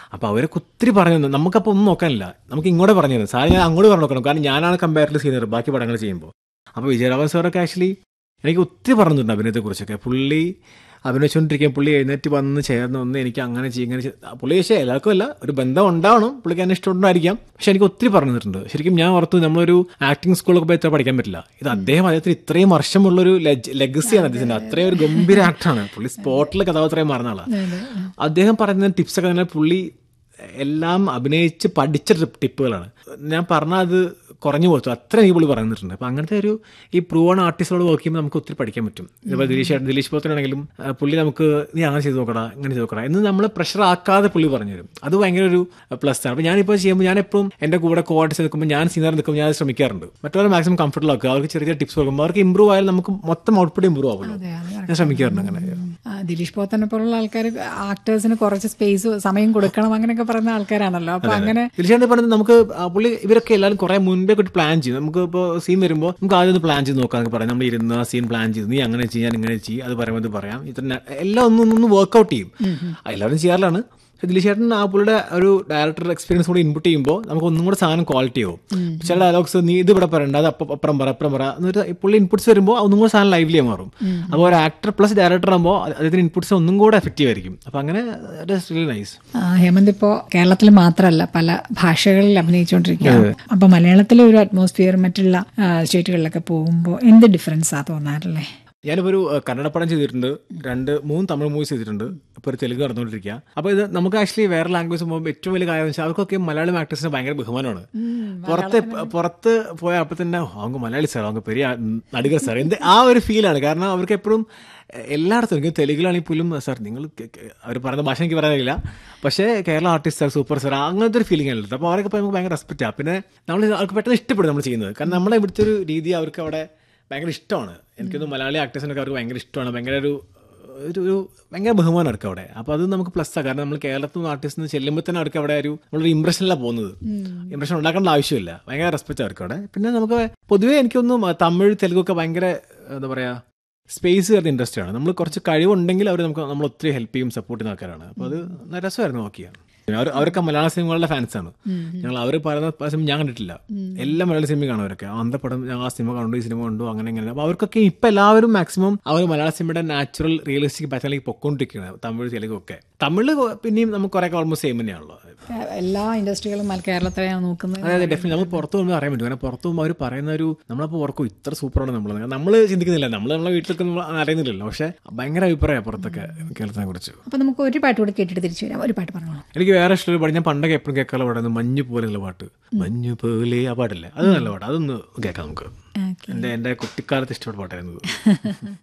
അപ്പോൾ അവരൊക്കെ ഒത്തിരി പറഞ്ഞു തന്നു നമുക്കപ്പോൾ ഒന്നും നോക്കാനില്ല നമുക്ക് ഇങ്ങോട്ട് പറഞ്ഞു തരും സാർ ഞാൻ അങ്ങോട്ട് പറഞ്ഞു നോക്കണം കാരണം ഞാനാണ് കമ്പാരിറ്റീവ് ചെയ്യുന്നത് ബാക്കി പടങ്ങൾ ചെയ്യുമ്പോൾ അപ്പോൾ വിജയരാഘവൻ സാറൊക്കെ ആക്ച്വലി എനിക്ക് ഒത്തിരി പറഞ്ഞിട്ടുണ്ട് അഭിനയത്തെക്കുറിച്ചൊക്കെ പുള്ളി അഭിനയിച്ചുകൊണ്ടിരിക്കുക പുള്ളി എഴുന്നേറ്റ് വന്ന് ചേർന്ന് വന്ന് എനിക്ക് അങ്ങനെ ചെയ്യും ഇങ്ങനെ ചെയ്യും പുള്ളി പക്ഷേ എല്ലാവർക്കും അല്ല ഒരു ബന്ധം ഉണ്ടാവണം പുള്ളിക്ക് എന്നെ ഇഷ്ടമുണ്ടായിരിക്കാം പക്ഷെ എനിക്ക് ഒത്തിരി പറഞ്ഞു തന്നിട്ടുണ്ട് ശരിക്കും ഞാൻ ഓർത്തു നമ്മളൊരു ആക്ടിംഗ് സ്കൂളൊക്കെ പോയി ഇത്ര പഠിക്കാൻ പറ്റില്ല ഇത് അദ്ദേഹം അദ്ദേഹത്തിന് ഇത്രയും വർഷമുള്ളൊരു ലെഗസിയാണ് അദ്ദേഹത്തിന്റെ അത്രയും ഒരു ഗംഭീര ആക്ടറാണ് പുള്ളി സ്പോട്ടിൽ കഥാപാത്രം മാറുന്ന ആളാണ് അദ്ദേഹം പറയുന്ന ടിപ്സൊക്കെ തന്നെ പുള്ളി എല്ലാം അഭിനയിച്ച് പഠിച്ച ടിപ്പ് ടിപ്പുകളാണ് ഞാൻ പറഞ്ഞാൽ അത് കുറഞ്ഞു പോത്തു അത്ര എനിക്ക് പുള്ളി പറഞ്ഞിട്ടുണ്ട് അപ്പം അങ്ങനത്തെ ഒരു ഈ പ്രൂവൺ ആർട്ടിസ്റ്റോട് വർക്ക് ചെയ്യുമ്പോൾ നമുക്ക് ഒത്തിരി പഠിക്കാൻ പറ്റും ഇപ്പോൾ ദിലീഷ് ചേട്ടൻ ദിലീഷ് പോത്തനാണെങ്കിലും ആ, പുള്ളി നമുക്ക് നീ അങ്ങനെ ചെയ്ത് നോക്കടാ ഇങ്ങനെ ചെയ്ത് നോക്കടാ എന്ന് നമ്മളെ പ്രഷർ ആക്കാതെ പുള്ളി പറഞ്ഞു തരും അത് ഭയങ്കര ഒരു പ്ലസ് ആണ് അപ്പോൾ ഞാനിപ്പോൾ ചെയ്യുമ്പോൾ ഞാൻ എപ്പോഴും എൻ്റെ കൂടെ കോ ആർട്ടിസ്റ്റ് നിൽക്കുമ്പോൾ ഞാൻ സീനിയർ നിൽക്കുമ്പോൾ ഞാൻ അത് ശ്രമിക്കാറുണ്ട് മറ്റവരെ മാക്സിമം കംഫർട്ടബിൾ ആക്കുക അവർക്ക് ചെറിയ ചെറിയ ടിപ്സ് കൊടുക്കുമ്പോൾ അവർക്ക് ഇമ്പ്രൂവ് ആയാലും നമുക്ക് മൊത്തം ഔട്ട്പുട്ട് ഇമ്പ്രൂവ് ആവുമല്ലോ അതെ, അത് ഞാൻ ശ്രമിക്കാറുണ്ട് അങ്ങനെ ആ, ദിലീഷ് പോത്തനെ പോലുള്ള ആൾക്കാർ ആക്ടേഴ്സിന് കുറച്ച് സ്പേസ് സമയം കൊടുക്കണം അങ്ങനെയൊക്കെ പറയുന്ന ആൾക്കാരാണല്ലോ അപ്പൊ അങ്ങനെ തീർച്ചയായിട്ടും പറഞ്ഞത് നമുക്ക് ആ പുള്ളി ഇവരൊക്കെ എല്ലാവരും കുറെ മുൻപേ ഒരു പ്ലാൻ ചെയ്യും നമുക്ക് ഇപ്പോൾ സീൻ വരുമ്പോൾ നമുക്ക് ആദ്യം ഒന്ന് പ്ലാൻ ചെയ്ത് നോക്കാം എന്നൊക്കെ പറയാം നമ്മൾ ഇരുന്ന് ആ സീൻ പ്ലാൻ ചെയ്ത് നീ അങ്ങനെ ചെയ്യാൻ ഇങ്ങനെ ചെയ്യും അത് പറയുമ്പോൾ ഇത് പറയാം ഇത്ര എല്ലാം ഒന്ന് ഒന്ന് വർക്ക്ഔട്ട് ചെയ്യും എല്ലാവരും ചെയ്യാറിലാണ് പക്ഷെ ദിലീഷ് ചേട്ടൻ ആ പുള്ളിയുടെ ഒരു ഡയറക്ടർ എക്സ്പീരിയൻസ് കൂടി ഇൻപുട്ട് ചെയ്യുമ്പോൾ നമുക്ക് ഒന്നും കൂടെ സാധനം ക്വാളിറ്റി ആവും ചില ഡയലോഗ്സ് നീ ഇത് ഇവിടെ പറയണ്ട അത് അപ്പം അപ്പുറം പറ അപ്പുറം പറ എന്നിട്ട് പുള്ളി ഇൻപുട്സ് വരുമ്പോൾ ഒന്നും കൂടെ സാധനം ലൈവ്ലി മാറും അപ്പോൾ ഒരു ആക്ടർ പ്ലസ് ഡയറക്ടർ ആകുമ്പോൾ അദ്ദേഹത്തിന് ഇൻപുട്സ് ഒന്നും കൂടെ എഫക്റ്റീവ് ആയിരിക്കും അപ്പോൾ അങ്ങനെ റിയലി നൈസ് ആ, ഹേമന്ത് ഇപ്പോ കേരളത്തിൽ മാത്രമല്ല പല ഭാഷകളിൽ അഭിനയിച്ചുകൊണ്ടിരിക്കുകയാണ് അപ്പൊ മലയാളത്തിലെ ഒരു അറ്റ്മോസ്ഫിയർ മറ്റുള്ള ആ, സ്റ്റേറ്റുകളിലൊക്കെ പോകുമ്പോൾ എന്ത് ഡിഫറൻസാ തോന്നാറില്ലേ ഞാനിപ്പോൾ ഒരു അഹ്, കന്നഡ പടം ചെയ്തിട്ടുണ്ട് രണ്ട് മൂന്ന് തമിഴ് മൂവീസ് ചെയ്തിട്ടുണ്ട് ഇപ്പോൾ ഒരു തെലുങ്ക് നടന്നുകൊണ്ടിരിക്കുക അപ്പോൾ ഇത് നമുക്ക് ആക്ച്വലി വേറെ ലാംഗ്വേജ് പോകുമ്പോൾ ഏറ്റവും വലിയ കാര്യം വെച്ചാൽ അവർക്കൊക്കെ മലയാളം ആക്ടേഴ്സിന് ഭയങ്കര ബഹുമാനമാണ് പുറത്ത് പുറത്ത് പോയ അപ്പോൾ തന്നെ "ഓ, அவங்க മലയാളി സാർ அவங்க പെരിയ നടികർ സാർ എന്ത് ആ ഒരു ഫീലാണ് കാരണം അവർക്ക് എപ്പോഴും എല്ലായിടത്തും എനിക്ക് തെലുങ്കിലാണെങ്കിൽ പോലും സാർ നിങ്ങൾ അവർ പറയുന്ന ഭാഷ എനിക്ക് പറയാനില്ല പക്ഷേ Kerala artist sir super sir അങ്ങനത്തെ ഒരു ഫീലിംഗ് ആണ് അപ്പോൾ അവരൊക്കെ ഇപ്പോൾ നമുക്ക് ഭയങ്കര റെസ്പെക്റ്റാണ് പിന്നെ നമ്മൾ അവർക്ക് പെട്ടെന്ന് ഇഷ്ടപ്പെടും നമ്മൾ ചെയ്യുന്നത് കാരണം നമ്മളെ ഇവിടുത്തെ ഒരു രീതി അവർക്ക് അവിടെ ഭയങ്കര ഇഷ്ടമാണ് എനിക്കൊന്ന് മലയാളി ആക്ടേഴ്സിനൊക്കെ അവർക്ക് ഭയങ്കര ഇഷ്ടമാണ് ഭയങ്കര ഒരു ഒരു ഒരു ഭയങ്കര ബഹുമാനം അവർക്ക് അവിടെ അപ്പോൾ അത് നമുക്ക് പ്ലസ് ആണ് കാരണം നമ്മൾ കേരളത്തിൽ നിന്ന് ആർട്ടിസ്റ്റ് നിന്ന് ചെല്ലുമ്പോൾ തന്നെ അവർക്ക് അവിടെ ഒരു നമ്മളൊരു ഇമ്പ്രഷനിലാണ് പോകുന്നത് ഇമ്പ്രഷൻ ഉണ്ടാക്കേണ്ട ആവശ്യമില്ല ഭയങ്കര റെസ്പെക്റ്റ് അവർക്ക് അവിടെ പിന്നെ നമുക്ക് പൊതുവേ എനിക്കൊന്നും തമിഴ് തെലുങ്കൊക്കെ ഭയങ്കര എന്താ പറയുക സ്പേസ് കയറുന്ന ഇൻഡസ്ട്രി ആണ് നമ്മൾ കുറച്ച് കഴിവുണ്ടെങ്കിൽ അവർ നമുക്ക് നമ്മൾ ഒത്തിരി ഹെൽപ്പ് ചെയ്യും സപ്പോർട്ട് ചെയ്യുന്ന ആൾക്കാരാണ് അപ്പോൾ അത് നല്ല രസമായിരുന്നു നോക്കിയാണ് അവർ അവരൊക്കെ മലയാള സിനിമകളുടെ ഫാൻസാണ് ഞങ്ങൾ അവർ പറയുന്ന പല സിനിമ ഞാൻ കണ്ടിട്ടില്ല എല്ലാ മലയാള സിനിമയും കാണും അവരൊക്കെ അന്ത പടം ഞങ്ങൾ ആ സിനിമ കണ്ടു ഈ സിനിമ കണ്ടു അങ്ങനെ ഇങ്ങനെ അപ്പോൾ അവർക്കൊക്കെ ഇപ്പം എല്ലാവരും മാക്സിമം അവർ മലയാള സിനിമയുടെ നാച്ചുറൽ റിയലിസ്റ്റിക് പാറ്റേണിലേക്ക് പൊക്കോണ്ടിരിക്കുകയാണ് തമിഴ് തെലുങ്കൊക്കെ തമിഴ് പിന്നെയും നമുക്ക് കുറേ ഓൾമോസ്റ്റ് സെയിം തന്നെയാണല്ലോ എല്ലാ ഇൻഡസ്ട്രികളും മല- കേരളത്തിലെയാണ് നോക്കുന്നത് അതെ അതെ ഡെഫിനറ്റ് നമുക്ക് പുറത്ത് പോകുമ്പോൾ അറിയാൻ പറ്റും കാരണം പുറത്ത് പോകുമ്പോൾ അവർ പറയുന്ന ഒരു നമ്മളപ്പോൾ ഓർക്കും ഇത്ര സൂപ്പറാണ് നമ്മൾ നമ്മൾ ചിന്തിക്കുന്നില്ല നമ്മൾ നമ്മളെ വീട്ടിലൊക്കെ നമ്മൾ അറിയുന്നില്ലല്ലോ പക്ഷേ ഭയങ്കര അഭിപ്രായമാണ് പുറത്തൊക്കെ കേരളത്തിനെ കുറിച്ച് അപ്പൊ നമുക്ക് ഒരു പാട്ട് കൂടി കേട്ടിട്ട് തിരിച്ചു വരാം ഒരു പാട്ട് പറഞ്ഞോളൂ എനിക്ക് വേറെ ഇഷ്ടമുള്ള പാട്ട് ഞാൻ പണ്ടൊക്കെ എപ്പോഴും കേൾക്കാനുള്ള പാടാണ് മഞ്ഞ് പോലെയുള്ള പാട്ട് മഞ്ഞ് പോലെ ആ പാട്ടില്ലേ അത് നല്ല പാട്ട് അതൊന്ന് കേൾക്കാം നമുക്ക് ഓക്കെ എൻ്റെ എൻ്റെ കുട്ടിക്കാലത്ത് ഇഷ്ടപ്പെട്ട പാട്ടായിരുന്നു ഇത്.